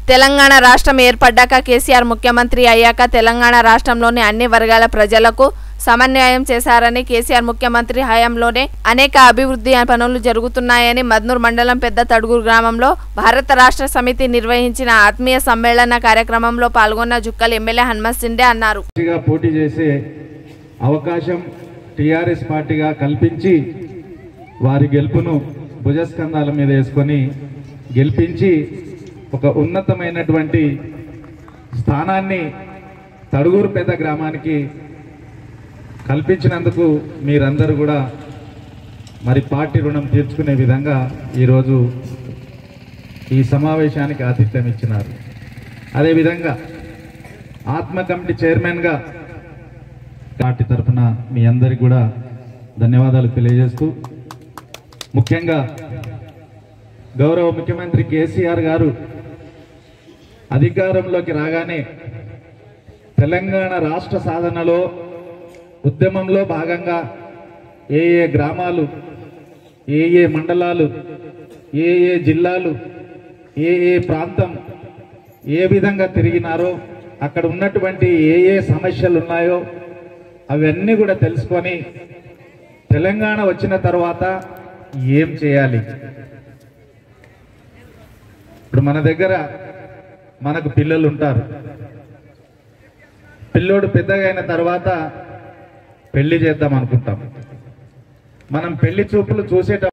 తెలంగాణ రాష్ట్రం ఏర్పడ్డాక కేసీఆర్ ముఖ్యమంత్రి అయ్యాక తెలంగాణ రాష్ట్రంలోని అన్ని వర్గాల ప్రజలకు సమన్వయం చేశారని కేసీఆర్ ముఖ్యమంత్రి హయాంలోనే అనేక అభివృద్ధి పనులు జరుగుతున్నాయని మద్నూర్ మండలం పెద్ద తడుగురు గ్రామంలో భారత రాష్ట్ర సమితి నిర్వహించిన ఆత్మీయ సమ్మేళన కార్యక్రమంలో పాల్గొన్న జుక్కల్ ఎమ్మెల్యే హనుమంత్ సిండే అన్నారు పార్టీగా పోటీ చేసే అవకాశం టీఆర్ఎస్ పార్టీగా కల్పించి వారి గెలుపును భుజస్కంధాల మీద వేసుకొని గెలిపించి ఒక ఉన్నతమైనటువంటి స్థానాన్ని తడుగూరు పెద్ద గ్రామానికి కల్పించినందుకు మీరందరూ కూడా మరి పార్టీ రుణం తీర్చుకునే విధంగా ఈరోజు ఈ సమావేశానికి ఆతిథ్యం ఇచ్చినారు అదేవిధంగా ఆత్మ కమిటీ చైర్మన్గా పార్టీ తరఫున మీ అందరికి కూడా ధన్యవాదాలు తెలియజేస్తూ ముఖ్యంగా గౌరవ ముఖ్యమంత్రి కేసీఆర్ గారు అధికారంలోకి రాగానే తెలంగాణ రాష్ట్ర సాధనలో ఉద్యమంలో భాగంగా ఏ ఏ గ్రామాలు ఏ ఏ మండలాలు ఏ ఏ జిల్లాలు ఏ ఏ ప్రాంతం ఏ విధంగా తిరిగినారో అక్కడ ఉన్నటువంటి ఏ ఏ సమస్యలు ఉన్నాయో అవన్నీ కూడా తెలుసుకొని తెలంగాణ వచ్చిన తర్వాత ఏం చేయాలి ఇప్పుడు మన దగ్గర మనకు పిల్లలు ఉంటారు పిల్లోడు పెద్దగా అయిన తర్వాత పెళ్లి చేద్దాం అనుకుంటాం మనం పెళ్లి చూపులు చూసేట